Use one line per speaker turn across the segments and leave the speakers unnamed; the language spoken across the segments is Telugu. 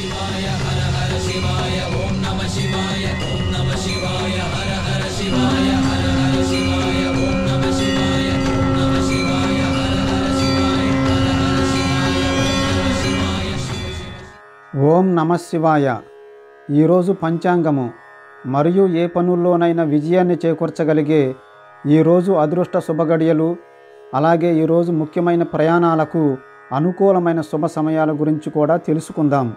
ఓం నమ శివాయ ఈరోజు పంచాంగము మరియు ఏ పనుల్లోనైనా విజయాన్ని చేకూర్చగలిగే ఈరోజు అదృష్ట శుభగడియలు అలాగే ఈరోజు ముఖ్యమైన ప్రయాణాలకు అనుకూలమైన శుభ సమయాల గురించి కూడా తెలుసుకుందాం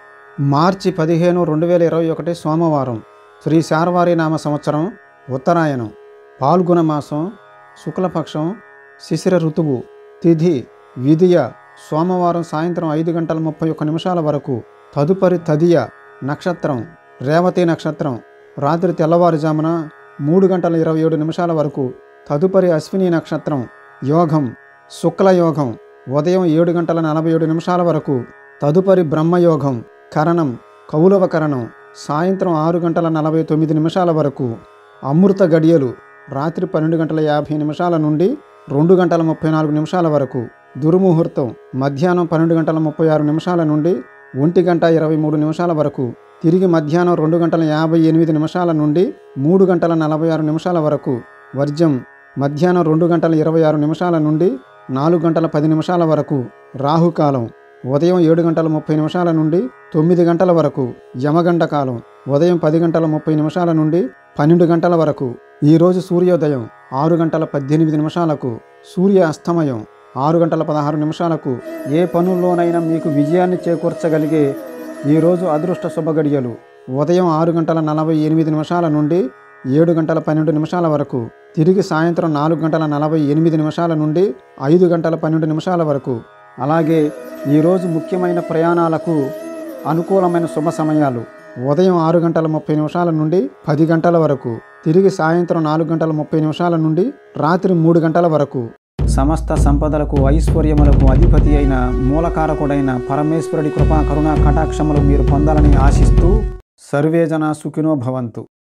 మార్చి పదిహేను రెండు వేల ఇరవై ఒకటి సోమవారం శ్రీ శార్వారి నామ సంవత్సరం ఉత్తరాయణం పాల్గొన మాసం శుక్లపక్షం శిశిర ఋతువు తిథి విధియ సోమవారం సాయంత్రం ఐదు గంటల ముప్పై ఒక్క నిమిషాల వరకు తదుపరి తదియ నక్షత్రం రేవతి నక్షత్రం రాత్రి తెల్లవారుజామున మూడు గంటల ఇరవై ఏడు నిమిషాల వరకు తదుపరి అశ్విని నక్షత్రం యోగం శుక్ల యోగం ఉదయం ఏడు గంటల నలభై ఏడు నిమిషాల వరకు తదుపరి బ్రహ్మయోగం కరణం కౌలవ కరణం సాయంత్రం ఆరు గంటల నలభై తొమ్మిది నిమిషాల వరకు అమృత గడియలు రాత్రి పన్నెండు గంటల యాభై నిమిషాల నుండి రెండు గంటల ముప్పై నాలుగు నిమిషాల వరకు దుర్ముహూర్తం మధ్యాహ్నం పన్నెండు గంటల ముప్పై ఆరు నిమిషాల నుండి ఒంటి గంట ఇరవై మూడు నిమిషాల వరకు తిరిగి మధ్యాహ్నం రెండు గంటల యాభై ఎనిమిది నిమిషాల నుండి మూడు గంటల నలభై ఆరు నిమిషాల వరకు వర్జం మధ్యాహ్నం రెండు గంటల ఇరవై ఆరు నిమిషాల నుండి నాలుగు గంటల పది నిమిషాల వరకు రాహుకాలం ఉదయం ఏడు గంటల ముప్పై నిమిషాల నుండి తొమ్మిది గంటల వరకు యమగండ కాలం ఉదయం పది గంటల ముప్పై నిమిషాల నుండి పన్నెండు గంటల వరకు ఈరోజు సూర్యోదయం ఆరు గంటల పద్దెనిమిది నిమిషాలకు సూర్య అస్తమయం ఆరు గంటల పదహారు నిమిషాలకు ఏ పనుల్లోనైనా మీకు విజయాన్ని చేకూర్చగలిగే ఈరోజు అదృష్ట శుభగడియలు ఉదయం ఆరు గంటల నలభై ఎనిమిది నిమిషాల నుండి ఏడు గంటల పన్నెండు నిమిషాల వరకు తిరిగి సాయంత్రం నాలుగు గంటల నలభై ఎనిమిది నిమిషాల నుండి ఐదు గంటల పన్నెండు నిమిషాల వరకు అలాగే ఈరోజు ముఖ్యమైన ప్రయాణాలకు అనుకూలమైన శుభ సమయాలు ఉదయం ఆరు గంటల ముప్పై నిమిషాల నుండి పది గంటల వరకు తిరిగి సాయంత్రం నాలుగు గంటల ముప్పై నిమిషాల నుండి రాత్రి మూడు గంటల వరకు సమస్త సంపదలకు ఐశ్వర్యములకు అధిపతి అయిన మూలకారకుడైన పరమేశ్వరుడి కృపా కరుణా కటాక్షములు మీరు పొందాలని ఆశిస్తూ సర్వేజన సుఖినో భవంతు